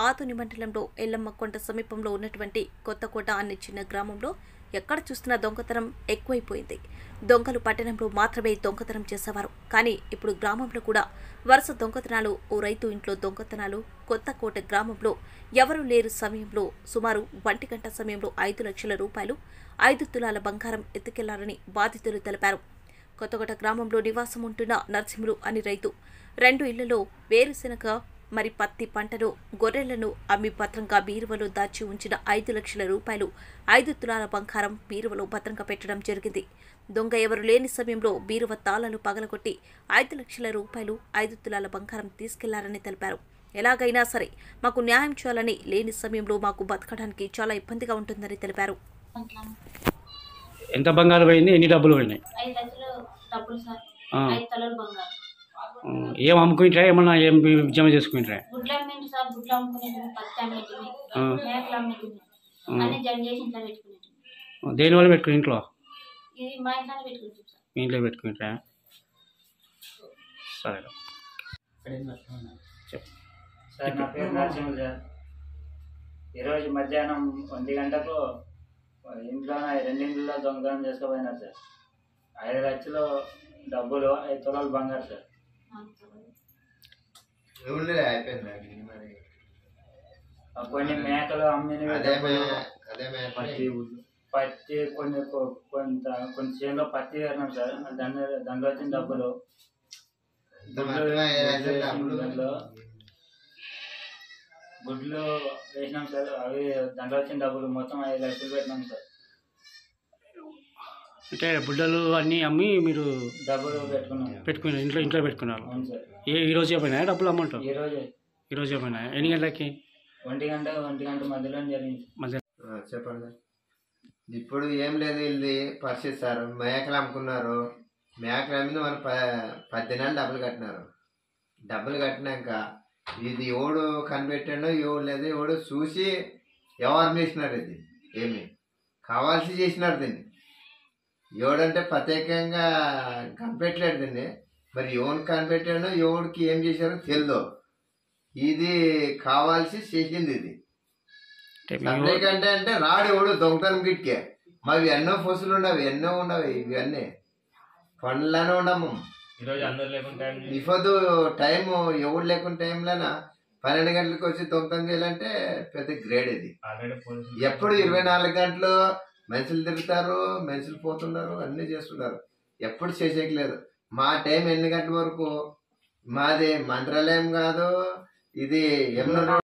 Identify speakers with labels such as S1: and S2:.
S1: ఆతుని మండలంలో ఎల్లమ్మ కొంట సమీపంలో ఉన్నటువంటి కొత్తకోట అనే చిన్న గ్రామంలో ఎక్కడ చూస్తున్నా దొంగతనం ఎక్కువైపోయింది దొంగలు పట్టణంలో మాత్రమే దొంగతనం చేసేవారు కానీ ఇప్పుడు గ్రామంలో కూడా వరుస దొంగతనాలు ఓ రైతు ఇంట్లో దొంగతనాలు కొత్తకోట గ్రామంలో ఎవరూ లేరు సమయంలో సుమారు ఒంటి గంట సమయంలో ఐదు లక్షల రూపాయలు ఐదు తులాల బంగారం ఎత్తుకెళ్లారని బాధితులు తెలిపారు కొత్తగొట్ట గ్రామంలో నివాసం ఉంటున్న నరసింహులు అని రైతు రెండు ఇళ్లలో వేరుశెనగ మరి పత్తి పంటను గొర్రెలను అమ్మి భద్రంగా బీరువలో దాచి ఉంచిన ఐదు లక్షల రూపాయలు ఐదు తులాల బంగారం బీరువలో భద్రంగా పెట్టడం జరిగింది దొంగ ఎవరు లేని సమయంలో బీరువ తాళాలు పగలగొట్టి ఐదు లక్షల రూపాయలు ఐదు తులాల బంగారం తీసుకెళ్లారని తెలిపారు ఎలాగైనా సరే మాకు న్యాయం చేయాలని లేని సమయంలో మాకు బతకడానికి చాలా ఇబ్బందిగా ఉంటుందని తెలిపారు
S2: ఎంత బంగారం పోయింది ఎన్ని డబ్బులు పోయినాయి
S3: ఐదు లక్షలు డబ్బులు సార్
S2: ఆ.
S3: ఐదు తలలు బంగారు
S2: ఆ, ఏం అమ్ముకుంటారా ఏమన్నా ఏం జమ చేసుకుంటారా
S3: గుడ్లు అమ్మింటి సార్ గుడ్లు అమ్ముకునేది పత్తి అమ్మేటివి
S2: ఆ.
S3: మేకలు అమ్మేటివి
S2: ఆ.
S3: అన్ని జమ చేసి ఇంట్లో పెట్టుకునేటివి
S2: దేనివల్ల పెట్టుకుని ఇంట్లో
S3: ఇది మా ఇంట్లోనే పెట్టుకుంటాం సార్
S2: మీ ఇంట్లో పెట్టుకుంటారా సరే చెప్పు
S4: సార్ నా పేరు నరసింహ సార్ ఈరోజు మధ్యాహ్నం ఒంటి గంటకు ఇంట్లో రెండింటిలో దొంగతనం చేసుకోపోయినారు సార్ ఐదు లక్షలు డబ్బులు ఐదు తులాలు బంగారు సార్
S5: ఉండలే అయిపోయింది మరి
S4: ఆ కొన్ని మేకలు అమ్మినవి
S5: అదే
S4: డబ్బులు,
S5: మే- అదే మే-
S4: పత్తి పత్తి కొన్ని కొ- కొంత కొన్ని చేనులో పత్తి వేరినాం సార్ దాని దాంట్లో వచ్చిన డబ్బులు
S5: ఇంత మాత్రమే ఐదు లక్షలు డబ్బులు
S4: దాంట్లో గుడ్లు వేసినాం సార్ అవి దాంట్లో వచ్చిన డబ్బులు మొత్తం ఐదు లక్షలు పెట్టినాం సార్
S2: అంటే బుడ్డలు అన్నీ అమ్మి మీరు
S4: డబ్బులు పెట్టుకున్నాం
S2: పెట్టుకున్నారు ఇంట్లో ఇంట్లో పెట్టుకున్నారు
S4: అవును సార్
S2: ఏ ఈ రోజు ఏమైనా డబ్బులు అమౌంట్
S4: ఈ రోజు
S2: ఈ రోజు ఏమైనా ఎన్ని గంటలకి
S4: ఒంటి గంట ఒంటి గంట మధ్యలో జరిగింది
S2: మధ్య
S5: ఆ, చెప్పండి సార్. ఇప్పుడు ఏం లేదు వీళ్ళది పరిస్థితి సార్ మేకలు అమ్ముకున్నారు మేకలు అమ్మిన వాళ్ళు ప పద్దెనాలు డబ్బులు కట్టినారు డబ్బులు కట్టినాక ఇది ఎవడు కనిపెట్టాడో ఎవడు లేదు ఎవడు చూసి ఎవరు చేసినారు ఇది ఏమి కావాల్సి చేసినారు దీన్ని ఎవడంటే ప్రత్యేకంగా కనిపెట్టలేడు దీన్ని మరి ఎవరు కనిపెట్టాడో ఎవడికి ఏం చేశారో తెలియదు ఇది కావాల్సి చేసింది ఇది
S2: అంటే మీ
S5: సప్లై
S2: ఊరు-
S5: కంటే అంటే రాడు ఎవడు దొంగతనం గిట్కే మావి ఎన్నో ఫోసులు ఉండవు ఎన్నో ఉండవు ఇవన్నీ పండ్లనే ఉండము
S4: ఈరోజు అందరు లేకుండా
S5: ఇఫదు టైం ఎవడు లేకుండా టైంలోనా పన్నెండు గంటలకు వచ్చి దొంగతనం చేయాలంటే పెద్ద గ్రేడ్ ఇది
S4: ఆల్రెడీ పోలీసులు
S5: ఎప్పుడు ఇరవై నాలుగు గంటలు మనుషులు తిరుగుతారు మనుషులు పోతున్నారు అన్నీ చేస్తున్నారు ఎప్పుడు చేసేయట్లేదు మా టైం ఎన్ని గంటల వరకు మాది మంత్రాలయం కాదు ఇది ఎన్నో